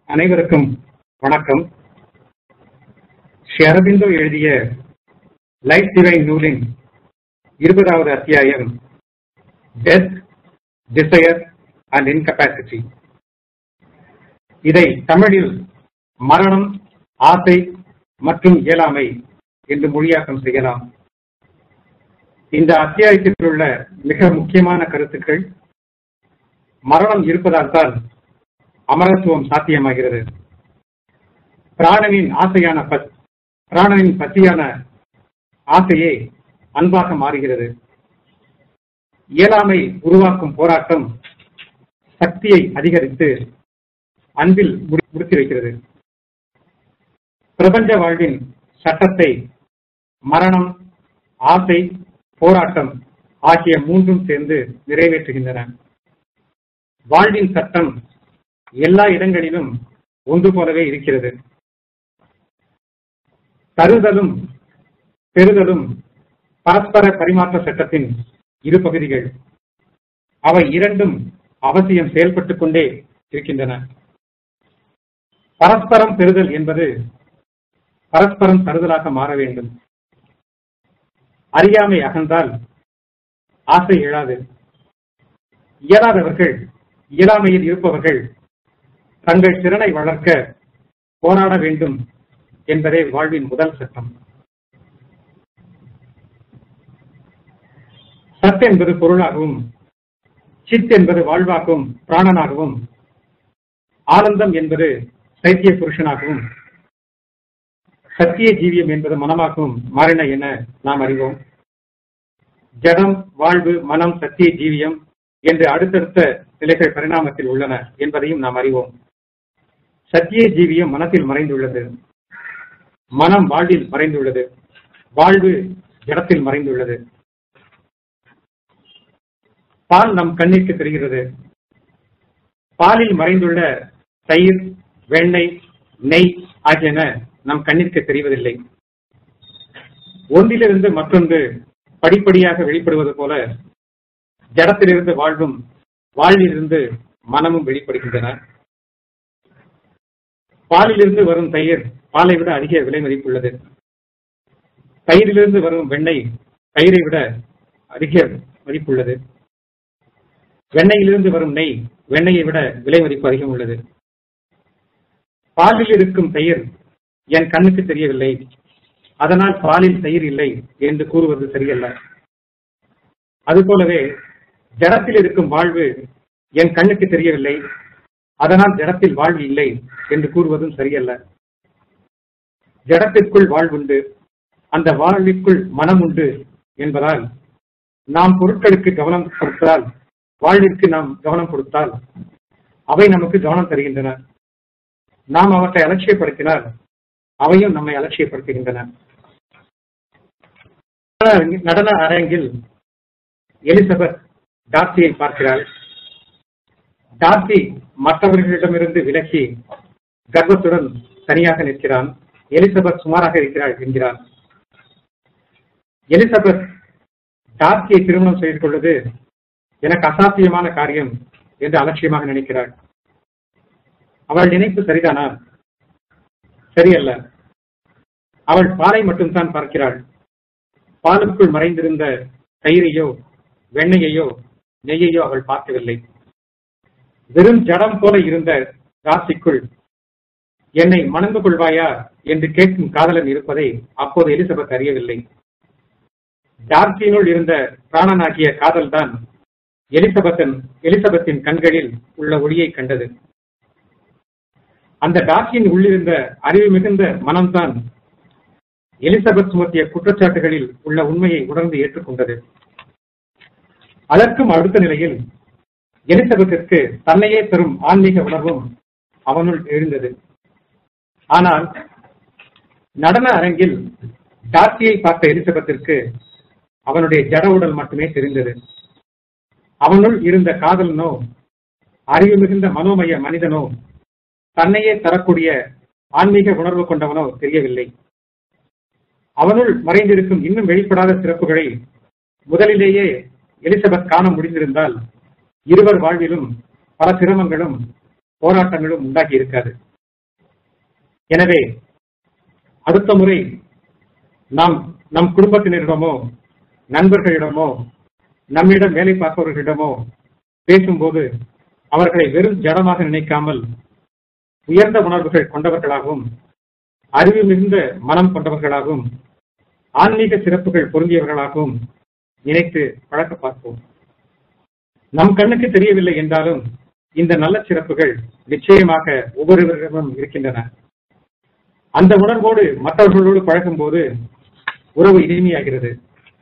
அனைவருக்கும் வணக்கம் ஸ்ரீ அரபிந்தோ எழுதிய லைஃப் டிவைன் நூலின் இருபதாவது அத்தியாயம் டெத் டிசையர் அண்ட் இன்கபாசிட்டி இதை தமிழில் மரணம் ஆசை மற்றும் இயலாமை என்று மொழியாக்கம் செய்யலாம் இந்த அத்தியாயத்தில் உள்ள மிக முக்கியமான கருத்துக்கள் மரணம் இருப்பதால் தான் அமரத்துவம் சாத்தியமாகிறது பிராணனின் ஆசையான பத் பிராணனின் பசியான ஆசையே அன்பாக மாறுகிறது இயலாமை உருவாக்கும் போராட்டம் சக்தியை அதிகரித்து அன்பில் முடி- முடித்து வைக்கிறது பிரபஞ்ச வாழ்வின் சட்டத்தை மரணம் ஆசை போராட்டம் ஆகிய மூன்றும் சேர்ந்து நிறைவேற்றுகின்றன வாழ்வின் சட்டம் எல்லா இடங்களிலும் ஒன்று போலவே இருக்கிறது தருதலும் பெறுதலும் பரஸ்பர பரிமாற்ற சட்டத்தின் இரு பகுதிகள் அவை இரண்டும் அவசியம் செயல்பட்டுக் கொண்டே இருக்கின்றன பரஸ்பரம் பெறுதல் என்பது பரஸ்பரம் தருதலாக மாற வேண்டும் அறியாமை அகன்றால் ஆசை எழாது இயலாதவர்கள் இயலாமையில் இருப்பவர்கள் தங்கள் திறனை வளர்க்க போராட வேண்டும் என்பதே வாழ்வின் முதல் சட்டம் சத் என்பது பொருளாகவும் சித் என்பது வாழ்வாகவும் பிராணனாகவும் ஆனந்தம் என்பது சைத்திய புருஷனாகவும் சத்திய ஜீவியம் என்பது மனமாகவும் மாறின என நாம் அறிவோம் ஜடம் வாழ்வு மனம் சத்திய ஜீவியம் என்று அடுத்தடுத்த நிலைகள் பரிணாமத்தில் உள்ளன என்பதையும் நாம் அறிவோம் சத்திய ஜீவியம் மனத்தில் மறைந்துள்ளது மனம் வாழ்வில் மறைந்துள்ளது வாழ்வு ஜடத்தில் மறைந்துள்ளது பால் நம் கண்ணிற்கு தெரிகிறது பாலில் மறைந்துள்ள தயிர் வெண்ணெய் நெய் ஆகியன நம் கண்ணிற்கு தெரிவதில்லை ஒன்றிலிருந்து மற்றொன்று படிப்படியாக வெளிப்படுவது போல ஜடத்திலிருந்து வாழ்வும் வாழ்விலிருந்து மனமும் வெளிப்படுகின்றன பாலிலிருந்து வரும் தயிர் பாலை விட அதிக விலை மதிப்புள்ளது தயிரிலிருந்து வரும் வெண்ணெய் தயிரை விட அதிக மதிப்புள்ளது வெண்ணெயிலிருந்து வரும் நெய் வெண்ணெயை விட விலை மதிப்பு அதிகம் உள்ளது பாலில் இருக்கும் தயிர் என் கண்ணுக்கு தெரியவில்லை அதனால் பாலில் தயிர் இல்லை என்று கூறுவது சரியல்ல அதுபோலவே ஜடத்தில் இருக்கும் வாழ்வு என் கண்ணுக்கு தெரியவில்லை அதனால் ஜடத்தில் வாழ்வு இல்லை என்று கூறுவதும் சரியல்ல ஜடத்திற்குள் வாழ்வுண்டு அந்த வாழ்விற்குள் மனம் உண்டு என்பதால் நாம் பொருட்களுக்கு கவனம் கொடுத்தால் வாழ்விற்கு நாம் கவனம் கொடுத்தால் அவை நமக்கு கவனம் தருகின்றன நாம் அவற்றை அலட்சியப்படுத்தினால் அவையும் நம்மை அலட்சியப்படுத்துகின்றன நடன அரங்கில் எலிசபெத் டார்சியை பார்க்கிறாள் டார்சி மற்றவர்களிடமிருந்து விலக்கி கர்வத்துடன் தனியாக நிற்கிறான் எலிசபெத் சுமாராக இருக்கிறாள் என்கிறான் எலிசபெத் டார்சியை திருமணம் செய்து கொள்வது எனக்கு அசாத்தியமான காரியம் என்று அலட்சியமாக நினைக்கிறாள் அவள் நினைப்பு சரிதானா சரியல்ல அவள் பாலை மட்டும்தான் பார்க்கிறாள் பாலுக்குள் மறைந்திருந்த தயிரையோ வெண்ணையையோ நெய்யையோ அவள் பார்க்கவில்லை வெறும் ஜடம் போல இருந்த ராசிக்குள் என்னை மணந்து கொள்வாயா என்று கேட்கும் காதலன் இருப்பதை அப்போது எலிசபெத் அறியவில்லை டார்சியினுள் இருந்த பிராணனாகிய காதல்தான் எலிசபெத்தன் எலிசபெத்தின் கண்களில் உள்ள ஒளியை கண்டது அந்த டார்சியின் உள்ளிருந்த அறிவு மிகுந்த மனம்தான் எலிசபெத் சுமத்திய குற்றச்சாட்டுகளில் உள்ள உண்மையை உணர்ந்து ஏற்றுக்கொண்டது அதற்கும் அடுத்த நிலையில் எலிசபெத்திற்கு தன்னையே பெறும் ஆன்மீக உணர்வும் அவனுள் எழுந்தது ஆனால் நடன அரங்கில் டார்சியை பார்த்த எலிசபெத்திற்கு அவனுடைய ஜட உடல் மட்டுமே தெரிந்தது அவனுள் இருந்த காதலனோ அறிவு மிகுந்த மனோமய மனிதனோ தன்னையே தரக்கூடிய ஆன்மீக உணர்வு கொண்டவனோ தெரியவில்லை அவனுள் மறைந்திருக்கும் இன்னும் வெளிப்படாத சிறப்புகளை முதலிலேயே எலிசபெத் காண முடிந்திருந்தால் இருவர் வாழ்விலும் பல சிரமங்களும் போராட்டங்களும் உண்டாகி இருக்காது எனவே அடுத்த முறை நாம் நம் குடும்பத்தினரிடமோ நண்பர்களிடமோ நம்மிடம் வேலை பார்ப்பவர்களிடமோ பேசும்போது அவர்களை வெறும் ஜடமாக நினைக்காமல் உயர்ந்த உணர்வுகள் கொண்டவர்களாகவும் அறிவு மிகுந்த மனம் கொண்டவர்களாகவும் ஆன்மீக சிறப்புகள் பொருந்தியவர்களாகவும் நினைத்து பழக்க பார்ப்போம் நம் கண்ணுக்கு தெரியவில்லை என்றாலும் இந்த நல்ல சிறப்புகள் நிச்சயமாக ஒவ்வொருவரிடமும் இருக்கின்றன அந்த உணர்வோடு மற்றவர்களோடு பழகும் போது உறவு இனிமையாகிறது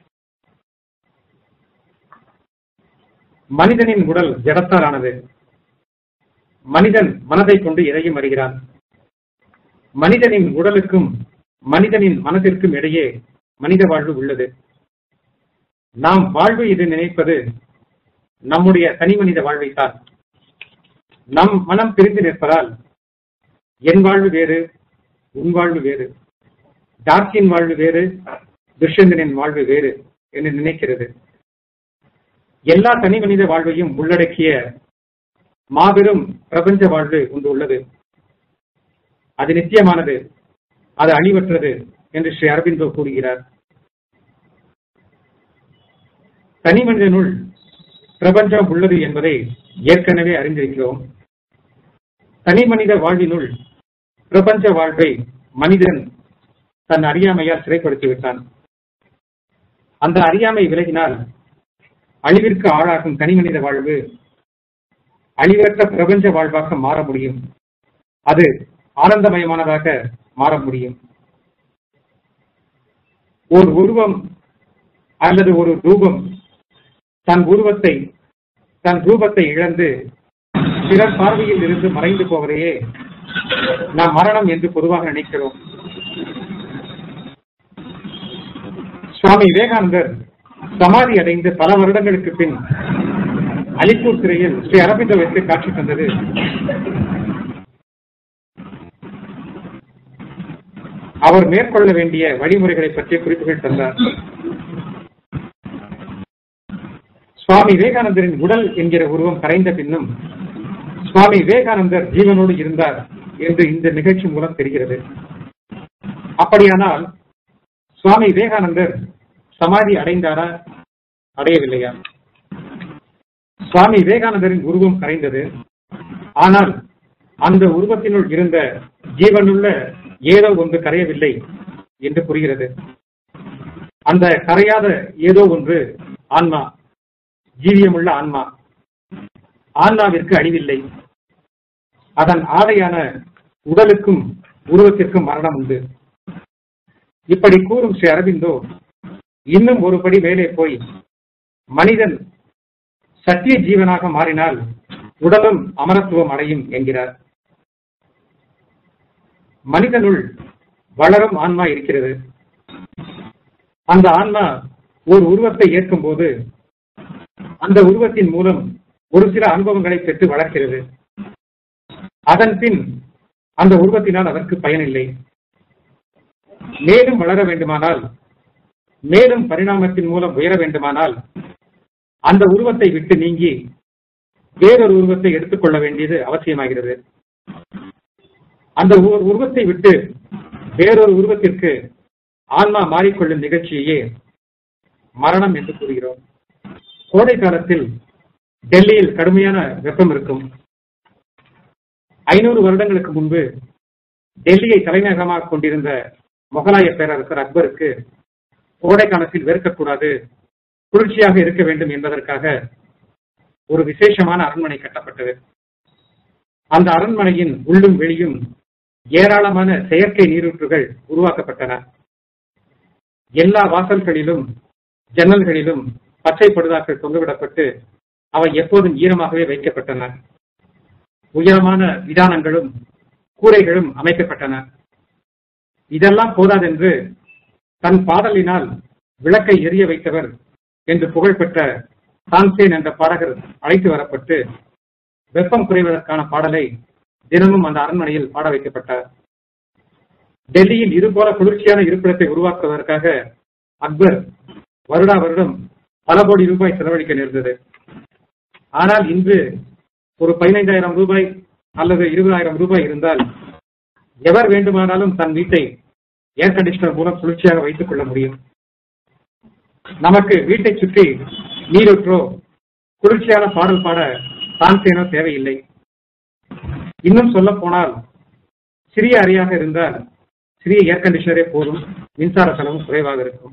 மனிதனின் உடல் ஜடத்தாலானது மனிதன் மனதை கொண்டு எதையும் அறிகிறான் மனிதனின் உடலுக்கும் மனிதனின் மனதிற்கும் இடையே மனித வாழ்வு உள்ளது நாம் வாழ்வு என்று நினைப்பது நம்முடைய தனி மனித வாழ்வைத்தான் நம் மனம் பிரிந்து நிற்பதால் என் வாழ்வு வேறு உன் வாழ்வு வேறு டார்க்கின் வாழ்வு வேறு துஷ்யந்தனின் வாழ்வு வேறு என்று நினைக்கிறது எல்லா தனி மனித வாழ்வையும் உள்ளடக்கிய மாபெரும் பிரபஞ்ச வாழ்வு ஒன்று உள்ளது அது நித்தியமானது அது அழிவற்றது என்று ஸ்ரீ அரவிந்தோ கூறுகிறார் தனி மனிதனுள் பிரபஞ்சம் உள்ளது என்பதை ஏற்கனவே அறிந்திருக்கிறோம் தனி மனித வாழ்வினுள் பிரபஞ்ச வாழ்வை மனிதன் தன் அறியாமையால் சிறைப்படுத்தி விட்டான் அந்த அறியாமை விலகினால் அழிவிற்கு ஆளாகும் தனி மனித வாழ்வு அழிவற்ற பிரபஞ்ச வாழ்வாக மாற முடியும் அது ஆனந்தமயமானதாக மாற முடியும் ஒரு உருவம் அல்லது ஒரு ரூபம் தன் உருவத்தை தன் ரூபத்தை இழந்து பிறர் பார்வையில் இருந்து மறைந்து போவதையே நாம் மரணம் என்று பொதுவாக நினைக்கிறோம் சுவாமி விவேகானந்தர் சமாதி அடைந்து பல வருடங்களுக்கு பின் அலிப்பூர் சிறையில் ஸ்ரீ அரவிந்தோவிற்கு காட்சி தந்தது அவர் மேற்கொள்ள வேண்டிய வழிமுறைகளை பற்றிய குறிப்புகள் தந்தார் சுவாமி விவேகானந்தரின் உடல் என்கிற உருவம் கரைந்த பின்னும் சுவாமி விவேகானந்தர் ஜீவனோடு இருந்தார் என்று இந்த நிகழ்ச்சி மூலம் தெரிகிறது அப்படியானால் சுவாமி விவேகானந்தர் சமாதி அடைந்தாரா அடையவில்லையா சுவாமி விவேகானந்தரின் உருவம் கரைந்தது ஆனால் அந்த உருவத்தினுள் இருந்த ஜீவனுள்ள ஏதோ ஒன்று கரையவில்லை என்று புரிகிறது அந்த கரையாத ஏதோ ஒன்று ஆன்மா ஜீவியமுள்ள ஆன்மா ஆன்மாவிற்கு அழிவில்லை அதன் ஆடையான உடலுக்கும் உருவத்திற்கும் மரணம் உண்டு இப்படி கூறும் ஸ்ரீ அரவிந்தோ இன்னும் ஒரு படி மேலே போய் மனிதன் சத்திய ஜீவனாக மாறினால் உடலும் அமரத்துவம் அடையும் என்கிறார் மனிதனுள் வளரும் ஆன்மா இருக்கிறது அந்த ஆன்மா ஒரு உருவத்தை ஏற்கும் போது அந்த உருவத்தின் மூலம் ஒரு சில அனுபவங்களை பெற்று வளர்க்கிறது அதன் பின் அந்த உருவத்தினால் அதற்கு பயனில்லை மேலும் வளர வேண்டுமானால் மேலும் பரிணாமத்தின் மூலம் உயர வேண்டுமானால் அந்த உருவத்தை விட்டு நீங்கி வேறொரு உருவத்தை எடுத்துக்கொள்ள வேண்டியது அவசியமாகிறது அந்த உரு- உருவத்தை விட்டு வேறொரு உருவத்திற்கு ஆன்மா மாறிக்கொள்ளும் நிகழ்ச்சியையே மரணம் என்று கூறுகிறோம் கோடை காலத்தில் டெல்லியில் கடுமையான வெப்பம் இருக்கும் ஐநூறு வருடங்களுக்கு முன்பு டெல்லியை தலைநகரமாக கொண்டிருந்த முகலாய பேரரசர் அக்பருக்கு கோடை காலத்தில் வெறுக்கக்கூடாது குளிர்ச்சியாக இருக்க வேண்டும் என்பதற்காக ஒரு விசேஷமான அரண்மனை கட்டப்பட்டது அந்த அரண்மனையின் உள்ளும் வெளியும் ஏராளமான செயற்கை நீரூற்றுகள் உருவாக்கப்பட்டன எல்லா வாசல்களிலும் ஜன்னல்களிலும் பச்சை படுதாக்கள் தொங்கவிடப்பட்டு அவை எப்போதும் ஈரமாகவே வைக்கப்பட்டன உயரமான விதானங்களும் கூரைகளும் அமைக்கப்பட்டன இதெல்லாம் போதாதென்று தன் பாடலினால் விளக்கை எரிய வைத்தவர் என்று புகழ்பெற்ற தான்சேன் என்ற பாடகர் அழைத்து வரப்பட்டு வெப்பம் குறைவதற்கான பாடலை தினமும் அந்த அரண்மனையில் பாட வைக்கப்பட்டார் டெல்லியில் இதுபோல குளிர்ச்சியான இருப்பிடத்தை உருவாக்குவதற்காக அக்பர் வருடா வருடம் பல கோடி ரூபாய் செலவழிக்க நேர்ந்தது ஆனால் இன்று ஒரு பதினைந்தாயிரம் ரூபாய் அல்லது இருபதாயிரம் ரூபாய் இருந்தால் எவர் வேண்டுமானாலும் தன் வீட்டை ஏர் கண்டிஷனர் மூலம் குளிர்ச்சியாக வைத்துக் கொள்ள முடியும் நமக்கு வீட்டை சுற்றி நீரூற்றோ குளிர்ச்சியான பாடல் பாட தான்சேனோ தேவையில்லை இன்னும் சொல்ல போனால் சிறிய அறையாக இருந்தால் சிறிய ஏர் கண்டிஷனரே போதும் மின்சார செலவும் குறைவாக இருக்கும்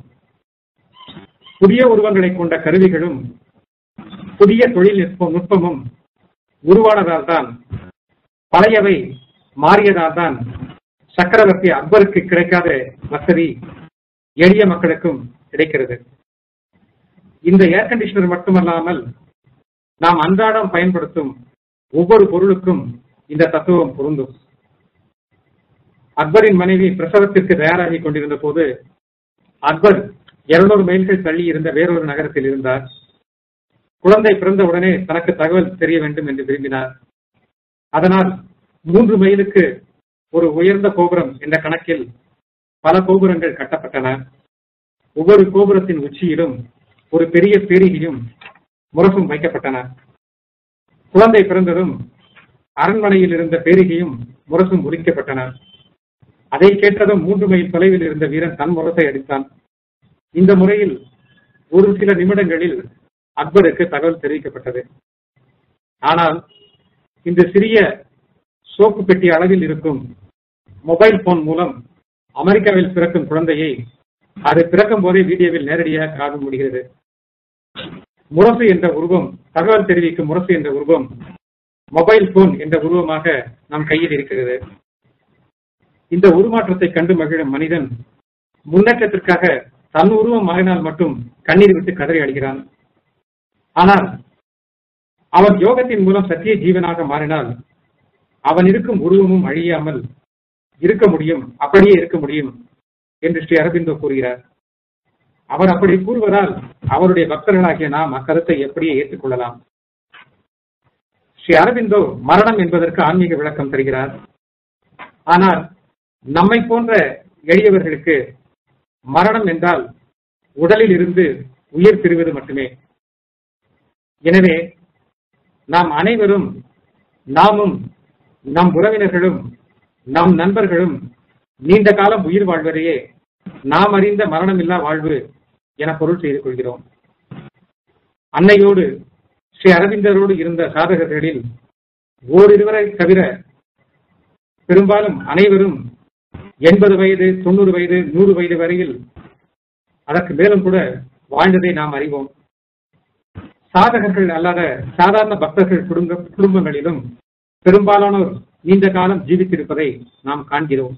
புதிய உருவங்களை கொண்ட கருவிகளும் புதிய தொழில் நுட்பம் நுட்பமும் உருவானதால் தான் பழையவை மாறியதால் தான் சக்கரவர்த்தி அக்பருக்கு கிடைக்காத வசதி எளிய மக்களுக்கும் கிடைக்கிறது இந்த ஏர் கண்டிஷனர் மட்டுமல்லாமல் நாம் அன்றாடம் பயன்படுத்தும் ஒவ்வொரு பொருளுக்கும் இந்த தத்துவம் பொருந்தும் அக்பரின் மனைவி பிரசவத்திற்கு தயாராகி கொண்டிருந்த போது அக்பர் இருநூறு மைல்கள் தள்ளி இருந்த வேறொரு நகரத்தில் இருந்தார் குழந்தை பிறந்த உடனே தனக்கு தகவல் தெரிய வேண்டும் என்று விரும்பினார் அதனால் மூன்று மைலுக்கு ஒரு உயர்ந்த கோபுரம் என்ற கணக்கில் பல கோபுரங்கள் கட்டப்பட்டன ஒவ்வொரு கோபுரத்தின் உச்சியிலும் ஒரு பெரிய பேரிகையும் முரசும் வைக்கப்பட்டன குழந்தை பிறந்ததும் அரண்மனையில் இருந்த பேரிகையும் முரசும் ஒலிக்கப்பட்டன அதை கேட்டதும் மூன்று மைல் தொலைவில் இருந்த வீரன் தன் முரசை அடித்தான் இந்த முறையில் ஒரு சில நிமிடங்களில் அக்பருக்கு தகவல் தெரிவிக்கப்பட்டது ஆனால் இந்த சிறிய சோப்பு பெட்டி அளவில் இருக்கும் மொபைல் போன் மூலம் அமெரிக்காவில் பிறக்கும் குழந்தையை அது பிறக்கும் போதே வீடியோவில் நேரடியாக காண முடிகிறது முரசு என்ற உருவம் தகவல் தெரிவிக்கும் முரசு என்ற உருவம் மொபைல் போன் என்ற உருவமாக நம் கையில் இருக்கிறது இந்த உருமாற்றத்தை கண்டு மகிழும் மனிதன் முன்னேற்றத்திற்காக தன் உருவம் மாறினால் மட்டும் கண்ணீர் விட்டு கதறி அழுகிறான் ஆனால் அவன் யோகத்தின் மூலம் சத்திய ஜீவனாக மாறினால் அவன் இருக்கும் உருவமும் அழியாமல் இருக்க முடியும் அப்படியே இருக்க முடியும் என்று ஸ்ரீ அரவிந்தோ கூறுகிறார் அவர் அப்படி கூறுவதால் அவருடைய பக்தர்களாகிய நாம் அக்கருத்தை எப்படியே ஏற்றுக்கொள்ளலாம் ஸ்ரீ அரவிந்தோ மரணம் என்பதற்கு ஆன்மீக விளக்கம் தருகிறார் ஆனால் நம்மை போன்ற எளியவர்களுக்கு மரணம் என்றால் உடலில் இருந்து உயிர் பிரிவது மட்டுமே எனவே நாம் அனைவரும் நாமும் நம் உறவினர்களும் நம் நண்பர்களும் நீண்ட காலம் உயிர் வாழ்வதையே நாம் அறிந்த மரணமில்லா வாழ்வு என பொருள் செய்து கொள்கிறோம் அன்னையோடு ஸ்ரீ அரவிந்தரோடு இருந்த சாதகர்களில் ஓரிருவரை தவிர பெரும்பாலும் அனைவரும் எண்பது வயது தொண்ணூறு வயது நூறு வயது வரையில் அதற்கு மேலும் கூட வாழ்ந்ததை நாம் அறிவோம் சாதகர்கள் அல்லாத சாதாரண பக்தர்கள் குடும்ப குடும்பங்களிலும் பெரும்பாலானோர் நீண்ட காலம் ஜீவித்திருப்பதை நாம் காண்கிறோம்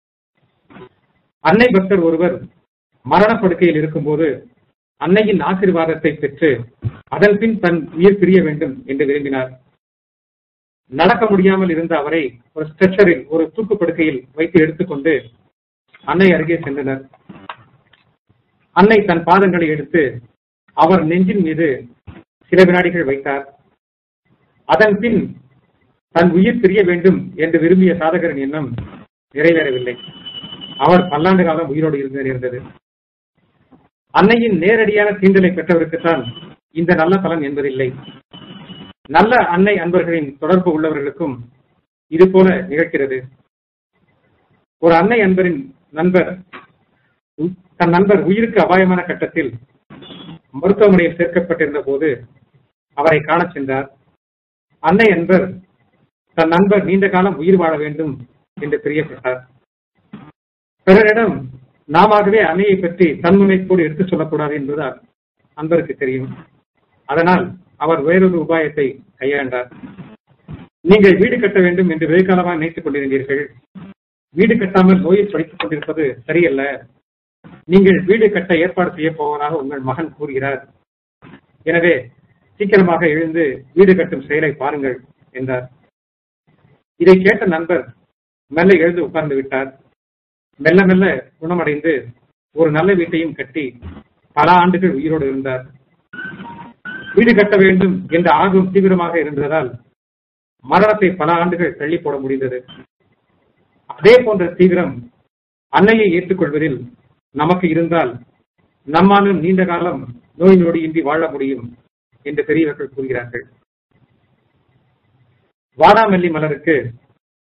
அன்னை பக்தர் ஒருவர் மரணப்படுக்கையில் இருக்கும்போது அன்னையின் ஆசீர்வாதத்தை பெற்று அதன் பின் தன் உயிர் பிரிய வேண்டும் என்று விரும்பினார் நடக்க முடியாமல் இருந்த அவரை ஒரு ஸ்ட்ரெச்சரில் ஒரு தூக்கு படுக்கையில் வைத்து எடுத்துக்கொண்டு அன்னை அருகே சென்றனர் அன்னை தன் பாதங்களை எடுத்து அவர் நெஞ்சின் மீது சில வினாடிகள் வைத்தார் அதன் பின் தன் உயிர் பிரிய வேண்டும் என்று விரும்பிய சாதகரின் எண்ணம் நிறைவேறவில்லை அவர் பல்லாண்டு காலம் உயிரோடு இருந்து நேர்ந்தது அன்னையின் நேரடியான தீண்டலை பெற்றவருக்குத்தான் இந்த நல்ல பலன் என்பதில்லை நல்ல அன்னை அன்பர்களின் தொடர்பு உள்ளவர்களுக்கும் இது போல நிகழ்கிறது ஒரு அன்னை அன்பரின் நண்பர் தன் நண்பர் உயிருக்கு அபாயமான கட்டத்தில் மருத்துவமனையில் சேர்க்கப்பட்டிருந்த போது அவரை காணச் சென்றார் அன்னை அன்பர் தன் நண்பர் நீண்ட காலம் உயிர் வாழ வேண்டும் என்று பிரியப்பட்டார் பிறரிடம் நாமவே அன்னையை பற்றி தன்முனைப்போடு எடுத்துச் சொல்லக்கூடாது என்பது அன்பருக்கு தெரியும் அதனால் அவர் வேறொரு உபாயத்தை கையாண்டார் நீங்கள் வீடு கட்ட வேண்டும் என்று வெகு காலமாக நினைத்துக் கொண்டிருந்தீர்கள் வீடு கட்டாமல் நோயில் படித்துக் கொண்டிருப்பது சரியல்ல நீங்கள் வீடு கட்ட ஏற்பாடு செய்ய போவதாக உங்கள் மகன் கூறுகிறார் எனவே சீக்கிரமாக எழுந்து வீடு கட்டும் செயலை பாருங்கள் என்றார் இதை கேட்ட நண்பர் மெல்ல எழுந்து உட்கார்ந்து விட்டார் மெல்ல மெல்ல குணமடைந்து ஒரு நல்ல வீட்டையும் கட்டி பல ஆண்டுகள் உயிரோடு இருந்தார் வீடு கட்ட வேண்டும் என்ற ஆர்வம் தீவிரமாக இருந்ததால் மரணத்தை பல ஆண்டுகள் தள்ளி போட முடிந்தது அதே போன்ற தீவிரம் அன்னையை ஏற்றுக்கொள்வதில் நமக்கு இருந்தால் நம்மாலும் நீண்ட காலம் நோய் நொடியின்றி வாழ முடியும் என்று பெரியவர்கள் கூறுகிறார்கள் வாடாமல்லி மலருக்கு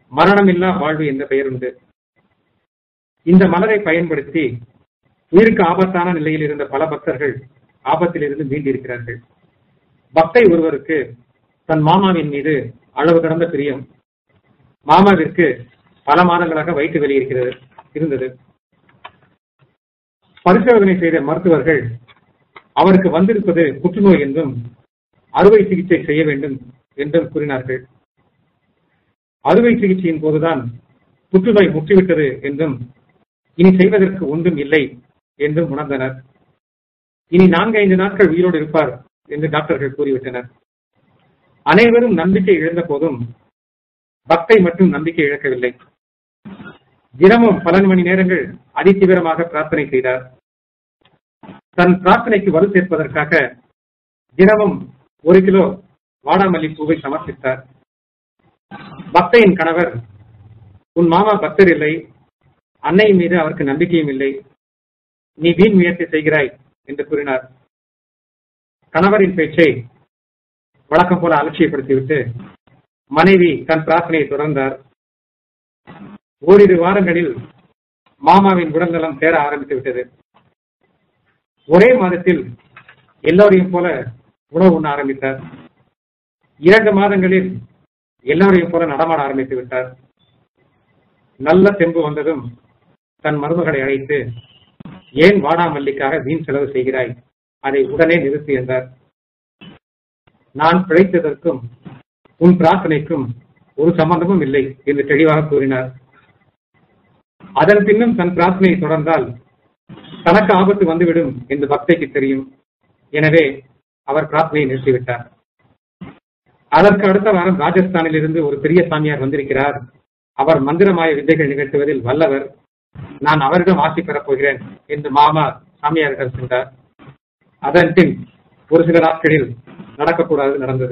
மரணமில்லா வாழ்வு என்ற பெயர் உண்டு இந்த மலரை பயன்படுத்தி உயிருக்கு ஆபத்தான நிலையில் இருந்த பல பக்தர்கள் ஆபத்திலிருந்து மீண்டிருக்கிறார்கள் பக்தை ஒருவருக்கு தன் மாமாவின் மீது அளவு கடந்த பிரியம் மாமாவிற்கு பல மாதங்களாக வயிற்று வெளி இருக்கிறது இருந்தது பரிசோதனை செய்த மருத்துவர்கள் அவருக்கு வந்திருப்பது புற்றுநோய் என்றும் அறுவை சிகிச்சை செய்ய வேண்டும் என்றும் கூறினார்கள் அறுவை சிகிச்சையின் போதுதான் புற்றுநோய் முற்றிவிட்டது என்றும் இனி செய்வதற்கு ஒன்றும் இல்லை என்றும் உணர்ந்தனர் இனி நான்கு ஐந்து நாட்கள் உயிரோடு இருப்பார் என்று டாக்டர்கள் கூறிவிட்டனர் அனைவரும் நம்பிக்கை இழந்த போதும் பக்தை மட்டும் நம்பிக்கை இழக்கவில்லை தினமும் பல மணி நேரங்கள் அதிதீவிரமாக பிரார்த்தனை செய்தார் தன் பிரார்த்தனைக்கு வலு சேர்ப்பதற்காக தினமும் ஒரு கிலோ வாடாமல்லி பூவை சமர்ப்பித்தார் பக்தையின் கணவர் உன் மாமா பக்தர் இல்லை அன்னை மீது அவருக்கு நம்பிக்கையும் இல்லை நீ வீண் முயற்சி செய்கிறாய் என்று கூறினார் கணவரின் பேச்சை வழக்கம் போல அலட்சியப்படுத்திவிட்டு மனைவி தன் பிரார்த்தனையை தொடர்ந்தார் ஓரிரு வாரங்களில் மாமாவின் உடல்நலம் தேர ஆரம்பித்து விட்டது ஒரே மாதத்தில் எல்லோரையும் போல உணவு உண்ண ஆரம்பித்தார் இரண்டு மாதங்களில் எல்லோரையும் போல நடமாட ஆரம்பித்து விட்டார் நல்ல தெம்பு வந்ததும் தன் மருமகளை அழைத்து ஏன் வாடாமல்லிக்காக வீண் செலவு செய்கிறாய் அதை உடனே நிறுத்து என்றார் நான் பிழைத்ததற்கும் உன் பிரார்த்தனைக்கும் ஒரு சம்பந்தமும் இல்லை என்று தெளிவாக கூறினார் அதன் பின்னும் தன் பிரார்த்தனையை தொடர்ந்தால் தனக்கு ஆபத்து வந்துவிடும் என்று பக்தைக்கு தெரியும் எனவே அவர் பிரார்த்தனையை நிறுத்திவிட்டார் அதற்கு அடுத்த வாரம் ராஜஸ்தானில் இருந்து ஒரு பெரிய சாமியார் வந்திருக்கிறார் அவர் மந்திரமாய வித்தைகள் நிகழ்த்துவதில் வல்லவர் நான் அவரிடம் ஆசி பெறப் போகிறேன் என்று மாமா சாமியாரிடம் சென்றார் அதன் பின் ஒரு சில நாட்களில் நடக்கக்கூடாது நடந்தது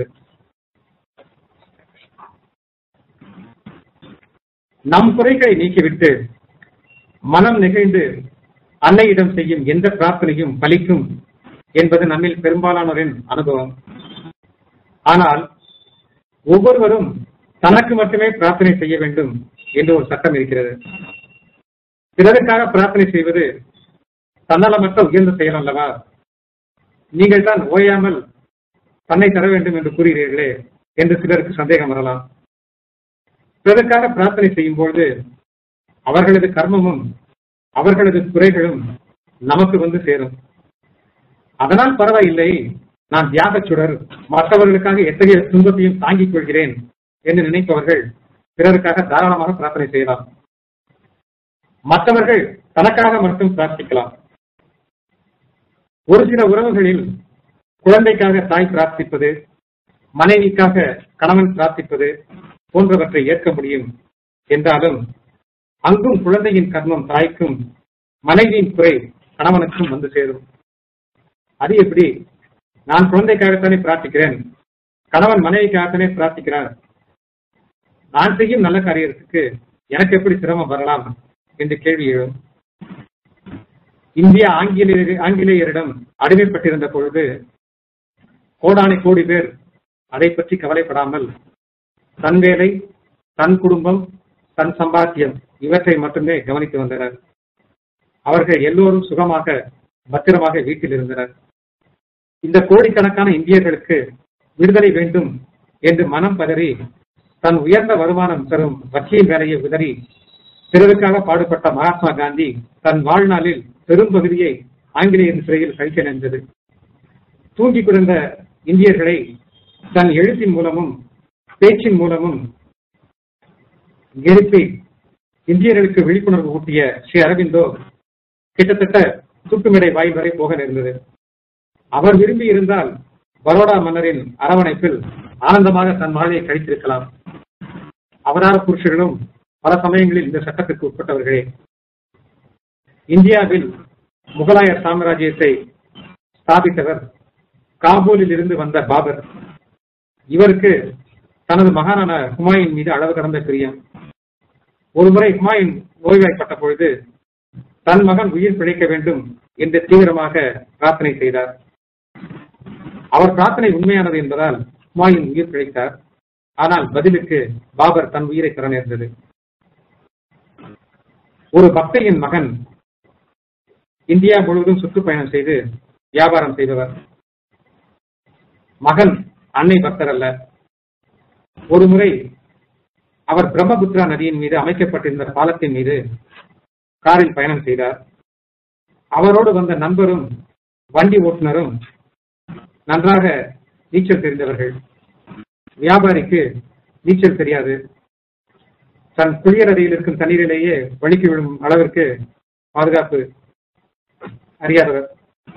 நம் குறைகளை நீக்கிவிட்டு மனம் நெகிழ்ந்து அன்னையிடம் செய்யும் எந்த பிரார்த்தனையும் பலிக்கும் என்பது நம்மில் பெரும்பாலானோரின் அனுபவம் ஆனால் ஒவ்வொருவரும் தனக்கு மட்டுமே பிரார்த்தனை செய்ய வேண்டும் என்று ஒரு சட்டம் இருக்கிறது பிறருக்காக பிரார்த்தனை செய்வது தன்னலமற்ற உயர்ந்த செயல் அல்லவா நீங்கள் தான் ஓயாமல் தன்னை தர வேண்டும் என்று கூறுகிறீர்களே என்று சிலருக்கு சந்தேகம் வரலாம் பிறருக்காக பிரார்த்தனை செய்யும் பொழுது அவர்களது கர்மமும் அவர்களது குறைகளும் நமக்கு வந்து சேரும் அதனால் பரவாயில்லை நான் தியாகச் சுடர் மற்றவர்களுக்காக எத்தகைய துன்பத்தையும் தாங்கிக் கொள்கிறேன் என்று நினைப்பவர்கள் பிறருக்காக தாராளமாக பிரார்த்தனை செய்யலாம் மற்றவர்கள் தனக்காக மட்டும் பிரார்த்திக்கலாம் ஒரு சில உறவுகளில் குழந்தைக்காக தாய் பிரார்த்திப்பது மனைவிக்காக கணவன் பிரார்த்திப்பது போன்றவற்றை ஏற்க முடியும் என்றாலும் அங்கும் குழந்தையின் கர்மம் தாய்க்கும் மனைவியின் குறை கணவனுக்கும் வந்து சேரும் அது எப்படி நான் குழந்தைக்காகத்தானே பிரார்த்திக்கிறேன் கணவன் மனைவிக்காகத்தானே பிரார்த்திக்கிறார் நான் செய்யும் நல்ல காரியத்துக்கு எனக்கு எப்படி சிரமம் வரலாம் என்று கேள்வி எழும் இந்தியா ஆங்கிலேயர் ஆங்கிலேயரிடம் அடிமைப்பட்டிருந்த பொழுது கோடானை கோடி பேர் அதை பற்றி கவலைப்படாமல் தன் வேலை தன் குடும்பம் தன் சம்பாத்தியம் இவற்றை மட்டுமே கவனித்து வந்தனர் அவர்கள் எல்லோரும் சுகமாக பத்திரமாக வீட்டில் இருந்தனர் இந்த கோடிக்கணக்கான இந்தியர்களுக்கு விடுதலை வேண்டும் என்று மனம் பதறி தன் உயர்ந்த வருமானம் தரும் வக்கீல் வேலையை உதறி பிறருக்காக பாடுபட்ட மகாத்மா காந்தி தன் வாழ்நாளில் பெரும் பகுதியை ஆங்கிலேயரின் சிறையில் கழிக்க நேர்ந்தது தூங்கி கிடந்த இந்தியர்களை தன் எழுத்தின் மூலமும் பேச்சின் மூலமும் எழுப்பி இந்தியர்களுக்கு விழிப்புணர்வு ஊட்டிய ஸ்ரீ அரவிந்தோ கிட்டத்தட்ட தூக்குமேடை வாயில் வரை போக நேர்ந்தது அவர் விரும்பி இருந்தால் பரோடா மன்னரின் அரவணைப்பில் ஆனந்தமாக தன் வாழ்வை கழித்திருக்கலாம் அவதார புருஷர்களும் பல சமயங்களில் இந்த சட்டத்திற்கு உட்பட்டவர்களே இந்தியாவில் முகலாய சாம்ராஜ்யத்தை ஸ்தாபித்தவர் காபூலில் இருந்து வந்த பாபர் இவருக்கு தனது மகானான ஹுமாயூன் மீது அளவு கடந்த பிரியம் ஒருமுறை ஹுமாயூன் ஓய்வாய்ப்பட்ட பொழுது தன் மகன் உயிர் பிழைக்க வேண்டும் என்று தீவிரமாக பிரார்த்தனை செய்தார் அவர் பிரார்த்தனை உண்மையானது என்பதால் ஹுமாயூன் உயிர் பிழைத்தார் ஆனால் பதிலுக்கு பாபர் தன் உயிரை தர நேர்ந்தது ஒரு பக்தரின் மகன் இந்தியா முழுவதும் சுற்றுப்பயணம் செய்து வியாபாரம் செய்பவர் மகன் அன்னை பக்தர் அல்ல ஒரு முறை அவர் பிரம்மபுத்திரா நதியின் மீது அமைக்கப்பட்டிருந்த பாலத்தின் மீது காரில் பயணம் செய்தார் அவரோடு வந்த நண்பரும் வண்டி ஓட்டுநரும் நன்றாக நீச்சல் தெரிந்தவர்கள் வியாபாரிக்கு நீச்சல் தெரியாது தன் குளியலறையில் இருக்கும் தண்ணீரிலேயே வலிக்கு விழும் அளவிற்கு பாதுகாப்பு அறியாதவர்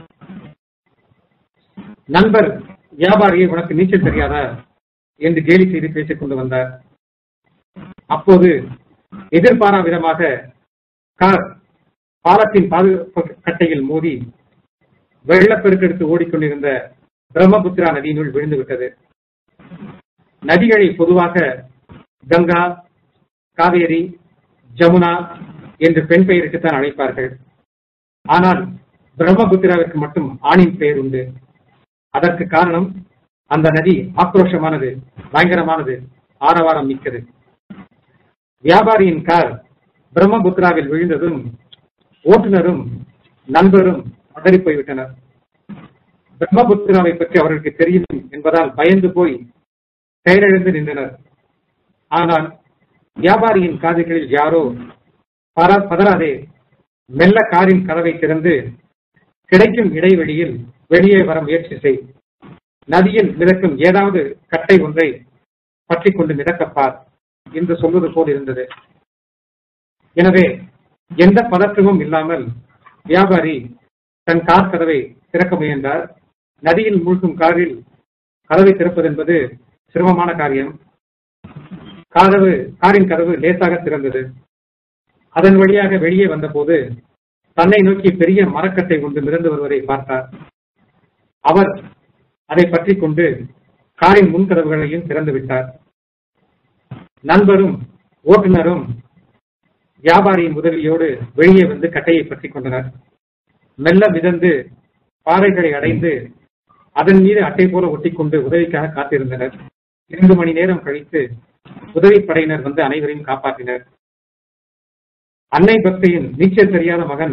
நண்பர் வியாபாரியை உனக்கு நீச்சல் தெரியாதா என்று கேலி செய்து பேசிக் கொண்டு வந்தார் அப்போது எதிர்பாரா விதமாக கார் பாலத்தின் பாதுகாப்பு கட்டையில் மோதி வெள்ளப்பெருக்கெடுத்து ஓடிக்கொண்டிருந்த பிரம்மபுத்திரா நதியினுள் விழுந்து விட்டது நதிகளை பொதுவாக கங்கா காவேரி ஜமுனா என்று பெண் பெயருக்குத்தான் அழைப்பார்கள் ஆனால் பிரம்மபுத்திராவிற்கு மட்டும் ஆணின் பெயர் உண்டு அதற்கு காரணம் அந்த நதி ஆக்ரோஷமானது பயங்கரமானது ஆரவாரம் மிக்கது வியாபாரியின் கார் பிரம்மபுத்திராவில் விழுந்ததும் ஓட்டுநரும் நண்பரும் பதறிப் போய்விட்டனர் பிரம்மபுத்திராவை பற்றி அவர்களுக்கு தெரியும் என்பதால் பயந்து போய் செயலிழந்து நின்றனர் ஆனால் வியாபாரியின் காதுகளில் யாரோ பர- பதறாதே மெல்ல காரின் கதவை திறந்து கிடைக்கும் இடைவெளியில் வெளியே வர முயற்சி செய் நதியில் மிதக்கும் ஏதாவது கட்டை ஒன்றை பற்றிக் கொண்டு மிதக்கப்பார் என்று சொல்வது போல் இருந்தது எனவே எந்த பதற்றமும் இல்லாமல் வியாபாரி தன் கார் கதவை திறக்க முயன்றார் நதியில் மூழ்கும் காரில் கதவை திறப்பது என்பது சிரமமான காரியம் கதவு காரின் கதவு லேசாக திறந்தது அதன் வழியாக வெளியே வந்தபோது தன்னை நோக்கி பெரிய மரக்கட்டை ஒன்று மிதந்து வருவதை பார்த்தார் அவர் அதை பற்றிக் கொண்டு காரின் முன்கதவுகளையும் திறந்து விட்டார் நண்பரும் ஓட்டுநரும் வியாபாரியின் உதவியோடு வெளியே வந்து கட்டையை பற்றிக் கொண்டனர் மெல்ல மிதந்து பாறைகளை அடைந்து அதன் மீது அட்டை போல ஒட்டிக்கொண்டு உதவிக்காக காத்திருந்தனர் இரண்டு மணி நேரம் கழித்து உதவிப்படையினர் வந்து அனைவரையும் காப்பாற்றினர் அன்னை பக்தியின் நீச்சல் தெரியாத மகன்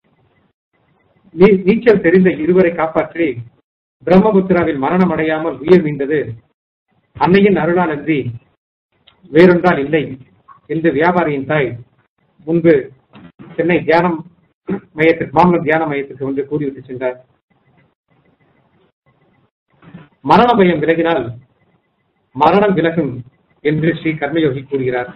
நீ- நீச்சல் தெரிந்த இருவரை காப்பாற்றி பிரம்மபுத்திராவில் மரணம் அடையாமல் உயிர் மீண்டது அன்னையின் அருளால் அன்றி வேறொன்றால் இல்லை என்று வியாபாரியின் தாய் முன்பு சென்னை தியானம் மையத்திற்கு மாமல்ல தியான மையத்திற்கு வந்து கூறிவிட்டு சென்றார் மரண பயம் விலகினால் மரணம் விலகும் என்று ஸ்ரீ கர்மயோகி கூறுகிறார்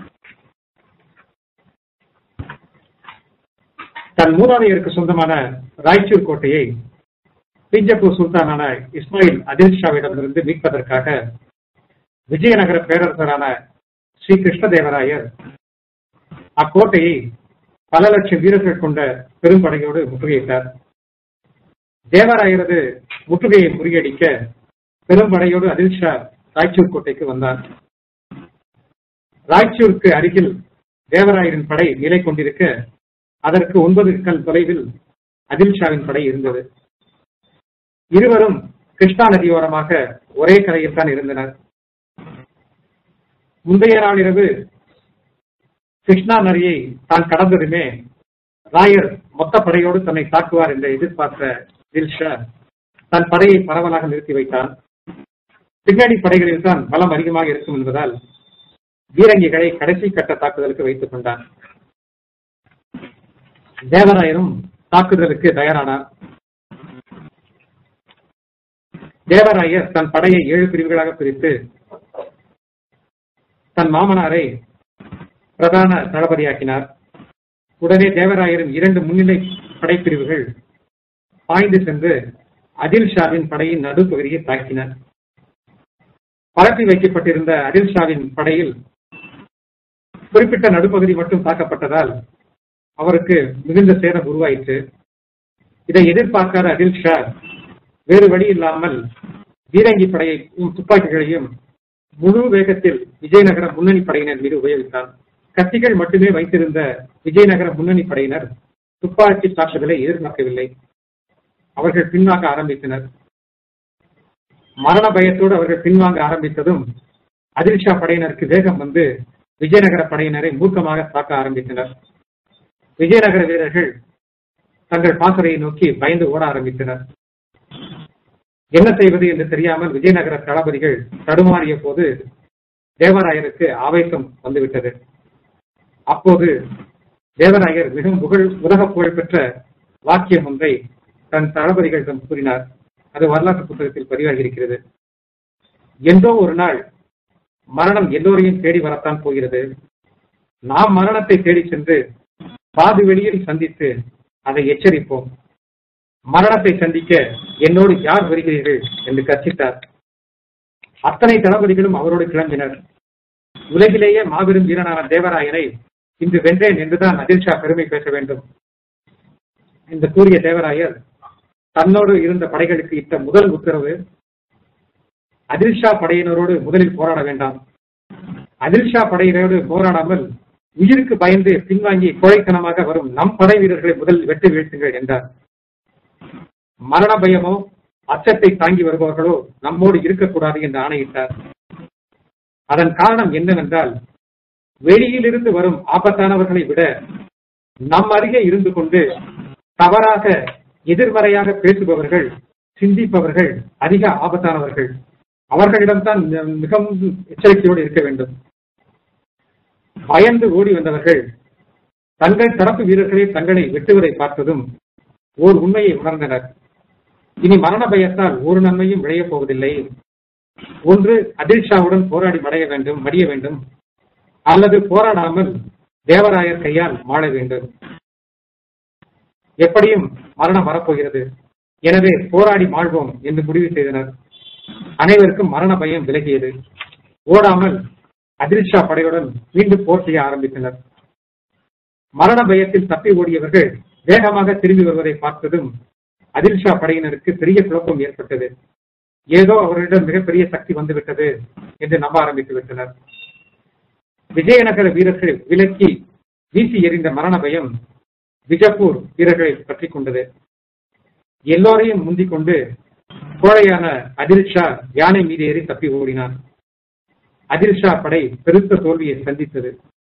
தன் மூதாதையருக்கு சொந்தமான ராய்ச்சூர் கோட்டையை பீஜப்பூர் சுல்தானான இஸ்மாயில் அதில் ஷாவிடமிருந்து மீட்பதற்காக விஜயநகர பேரரசரான ஸ்ரீ கிருஷ்ணதேவராயர் அக்கோட்டையை பல லட்சம் வீரர்கள் கொண்ட பெரும்படையோடு முற்றுகையிட்டார் தேவராயரது முற்றுகையை முறியடிக்க பெரும்படையோடு அதில் ஷா ராய்ச்சூர் கோட்டைக்கு வந்தார் ராய்ச்சூருக்கு அருகில் தேவராயரின் படை நிலை கொண்டிருக்க அதற்கு ஒன்பது கல் தொலைவில் அதில் ஷாவின் படை இருந்தது இருவரும் கிருஷ்ணா நதியோரமாக ஒரே கரையில் தான் இருந்தனர் முந்தைய நாள் இரவு கிருஷ்ணா நதியை தான் கடந்ததுமே ராயர் மொத்த படையோடு தன்னை தாக்குவார் என்று எதிர்பார்த்த தில்ஷா தன் படையை பரவலாக நிறுத்தி வைத்தான் பின்னணி படைகளில் தான் பலம் அதிகமாக இருக்கும் என்பதால் பீரங்கிகளை கடைசி கட்ட தாக்குதலுக்கு வைத்துக் கொண்டான் தேவராயரும் தாக்குதலுக்கு தயாரானார் தேவராயர் தன் படையை ஏழு பிரிவுகளாக பிரித்து தன் மாமனாரை பிரதான தளபதியாக்கினார் உடனே தேவராயரின் இரண்டு முன்னிலை படைப்பிரிவுகள் பாய்ந்து சென்று அதில் ஷாவின் படையின் நடுப்பகுதியை தாக்கின பரப்பி வைக்கப்பட்டிருந்த அதில் ஷாவின் படையில் குறிப்பிட்ட நடுப்பகுதி மட்டும் தாக்கப்பட்டதால் அவருக்கு மிகுந்த சேதம் உருவாயிற்று இதை எதிர்பார்க்காத அதில் ஷா வேறு வழி இல்லாமல் பீரங்கி படையையும் துப்பாக்கிகளையும் முழு வேகத்தில் விஜயநகர முன்னணி படையினர் மீது உபயோகித்தார் கத்திகள் மட்டுமே வைத்திருந்த விஜயநகர முன்னணி படையினர் துப்பாக்கி தாக்குதலை எதிர்பார்க்கவில்லை அவர்கள் பின்வாங்க ஆரம்பித்தனர் மரண பயத்தோடு அவர்கள் பின்வாங்க ஆரம்பித்ததும் அதிர்ஷா படையினருக்கு வேகம் வந்து விஜயநகர படையினரை மூர்க்கமாக தாக்க ஆரம்பித்தனர் விஜயநகர வீரர்கள் தங்கள் பாசறையை நோக்கி பயந்து ஓட ஆரம்பித்தனர் என்ன செய்வது என்று தெரியாமல் விஜயநகர தளபதிகள் தடுமாறிய போது தேவராயருக்கு ஆவேசம் வந்துவிட்டது அப்போது தேவராயர் மிகவும் புகழ் உலக புகழ் பெற்ற வாக்கியம் ஒன்றை தன் தளபதிகளிடம் கூறினார் அது வரலாற்று புத்தகத்தில் பதிவாகி இருக்கிறது என்றோ ஒரு நாள் மரணம் எல்லோரையும் தேடி வரத்தான் போகிறது நாம் மரணத்தை தேடி சென்று பாதி வெளியில் சந்தித்து அதை எச்சரிப்போம் மரணத்தை சந்திக்க என்னோடு யார் வருகிறீர்கள் என்று கர்ச்சித்தார் அத்தனை தளபதிகளும் அவரோடு கிளம்பினர் உலகிலேயே மாபெரும் வீரனான தேவராயனை இன்று வென்றேன் என்றுதான் அதிர்ஷா பெருமை பேச வேண்டும் இந்த கூறிய தேவராயர் தன்னோடு இருந்த படைகளுக்கு இட்ட முதல் உத்தரவு அதிர்ஷா படையினரோடு முதலில் போராட வேண்டாம் அதிர்ஷா படையினரோடு போராடாமல் உயிருக்கு பயந்து பின்வாங்கி கோழைத்தனமாக வரும் நம் படை வீரர்களை முதல் வெட்டு வீழ்த்துங்கள் என்றார் மரண பயமோ அச்சத்தை தாங்கி வருபவர்களோ நம்மோடு இருக்கக்கூடாது என்று ஆணையிட்டார் அதன் காரணம் என்னவென்றால் வெளியிலிருந்து வரும் ஆபத்தானவர்களை விட நம் அருகே இருந்து கொண்டு தவறாக எதிர்மறையாக பேசுபவர்கள் சிந்திப்பவர்கள் அதிக ஆபத்தானவர்கள் அவர்களிடம்தான் மிகவும் எச்சரிக்கையோடு இருக்க வேண்டும் பயந்து ஓடி வந்தவர்கள் தங்கள் தரப்பு வீரர்களே தங்களை வெட்டுவதை பார்த்ததும் ஓர் உண்மையை உணர்ந்தனர் இனி மரண பயத்தால் ஒரு நன்மையும் விளையப் போவதில்லை ஒன்று அதிர்ஷாவுடன் போராடி மடைய வேண்டும் மடிய வேண்டும் அல்லது போராடாமல் தேவராயர் கையால் மாள வேண்டும் எப்படியும் மரணம் வரப்போகிறது எனவே போராடி மாழ்வோம் என்று முடிவு செய்தனர் அனைவருக்கும் மரண பயம் விலகியது ஓடாமல் அதிர்ஷா படையுடன் மீண்டும் போர் செய்ய ஆரம்பித்தனர் மரண பயத்தில் தப்பி ஓடியவர்கள் வேகமாக திரும்பி வருவதை பார்த்ததும் அதிர்ஷா படையினருக்கு பெரிய குழப்பம் ஏற்பட்டது ஏதோ அவர்களிடம் மிகப்பெரிய சக்தி வந்துவிட்டது என்று நம்ப ஆரம்பித்து விட்டனர் விஜயநகர வீரர்கள் விலக்கி வீசி எறிந்த மரண பயம் விஜப்பூர் வீரர்களை பற்றி கொண்டது எல்லோரையும் முந்திக் கொண்டு கோழையான அதிர்ஷா யானை மீது ஏறி தப்பி ஓடினான் அதிர்ஷா படை பெருத்த தோல்வியை சந்தித்தது